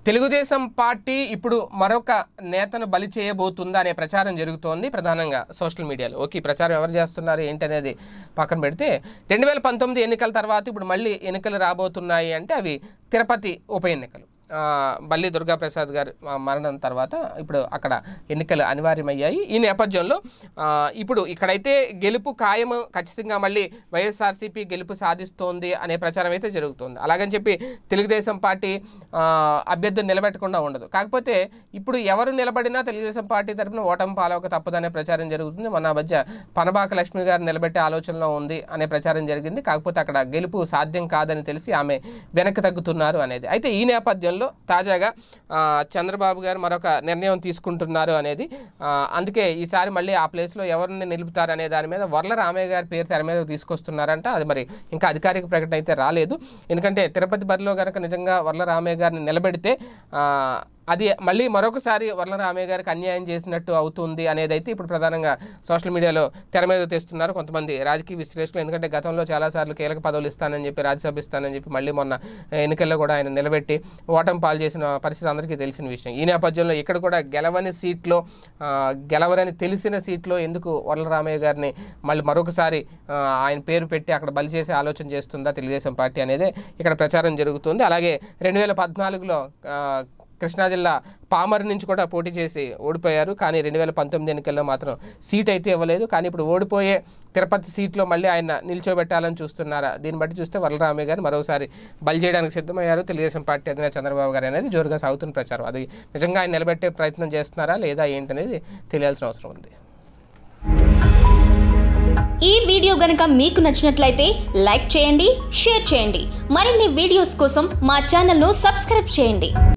Telugu Desam party ఇప్పుడు మరొక నేతను బలి చేయబోతుందా అనే ప్రచారం జరుగుతోంది ప్రధానంగా సోషల్ మీడియాలో ఓకే ఈ ప్రచారం ఎవరు చేస్తున్నారు ఏంటి అనేది పక్కన పెడితే రెండు వేల పంతొమ్మిది ఎన్నికల తర్వాత ఇప్పుడు మళ్ళీ ఎన్నికలు రాబోతున్నాయి అంటే అవి తిరుపతి ఉప ఎన్నికలు ఆ, బల్లి దుర్గాప్రసాద్ గారి ఆ, మరణం తర్వాత ఇప్పుడు అక్కడ ఎన్నికలు అనివార్యమయ్యాయి ఈ నేపథ్యంలో ఆ, ఇప్పుడు ఇక్కడైతే గెలుపు ఖాయము ఖచ్చితంగా మళ్ళీ వైఎస్ఆర్సీపీ గెలుపు సాధిస్తోంది అనే ప్రచారం అయితే జరుగుతుంది అలాగని చెప్పి తెలుగుదేశం పార్టీ ఆ, అభ్యర్థిని నిలబెట్టకుండా ఉండదు కాకపోతే ఇప్పుడు ఎవరు నిలబడినా తెలుగుదేశం పార్టీ తరఫున ఓటమి పాలవక తప్పదనే ప్రచారం జరుగుతుంది మన మధ్య పనబాక లక్ష్మి గారు నిలబెట్టే ఆలోచనలో ఉంది అనే ప్రచారం జరిగింది కాకపోతే అక్కడ గెలుపు సాధ్యం కాదని తెలిసి ఆమె వెనక్కి తగ్గుతున్నారు అనేది అయితే ఈ నేపథ్యంలో తాజాగా ఆ, చంద్రబాబు గారు మరొక నిర్ణయం తీసుకుంటున్నారు అనేది ఆ, అందుకే ఈసారి మళ్ళీ ఆ ప్లేస్లో ఎవరిని నిలుపుతారు అనే దాని మీద వర్ల రామయ్య గారి పేరు తెర మీద తీసుకొస్తున్నారంట అది మరి ఇంకా అధికారిక ప్రకటన అయితే రాలేదు ఎందుకంటే తిరుపతి బరిలో కనుక నిజంగా వర్ల రామయ్య గారిని నిలబెడితే ఆ, అది మళ్ళీ మరొకసారి వర్ల రామయ్య గారికి అన్యాయం చేసినట్టు అవుతుంది అనేది అయితే ఇప్పుడు ప్రధానంగా సోషల్ మీడియాలో తెర మీద తెస్తున్నారు కొంతమంది రాజకీయ విశ్లేషకులు ఎందుకంటే గతంలో చాలాసార్లు కీలక పదవులు ఇస్తానని చెప్పి రాజ్యసభ ఇస్తానని చెప్పి మళ్ళీ మొన్న ఎన్నికల్లో కూడా ఆయన నిలబెట్టి ఓటమి పాలు చేసిన పరిస్థితి అందరికీ తెలిసిన విషయం ఈ నేపథ్యంలో ఇక్కడ కూడా గెలవని సీట్లో ఆ, గెలవరని తెలిసిన సీట్లో ఎందుకు వర్ల రామయ్య గారిని మళ్ళీ మరొకసారి ఆ, ఆయన పేరు పెట్టి అక్కడ బలి చేసే ఆలోచన చేస్తుందా తెలుగుదేశం పార్టీ అనేది ఇక్కడ ప్రచారం జరుగుతుంది అలాగే రెండు వేల పద్నాలుగులో ఆ, కృష్ణా జిల్లా పామర్ నుంచి కూడా పోటీ చేసి ఓడిపోయారు కానీ రెండు వేల పంతొమ్మిది ఎన్నికల్లో మాత్రం సీట్ అయితే ఇవ్వలేదు కానీ ఇప్పుడు ఓడిపోయే తిరుపతి సీట్లో మళ్ళీ ఆయన నిల్చోబెట్టాలని చూస్తున్నారా దీన్ని బట్టి చూస్తే వరలరామయ్య గారు మరోసారి బలి చేయడానికి సిద్ధమయ్యారు తెలుగుదేశం పార్టీ అధినేత చంద్రబాబు గారు అనేది జోరుగా సాగుతున్న ప్రచారం అది నిజంగా ఆయన నిలబెట్టే ప్రయత్నం చేస్తున్నారా లేదా ఏంటనేది తెలియాల్సిన అవసరం ఉంది ఈ వీడియో గనుక మీకు నచ్చినట్లయితే లైక్ చేయండి షేర్ చేయండి మరిన్ని వీడియోస్ కోసం మా ఛానల్ను సబ్స్క్రైబ్ చేయండి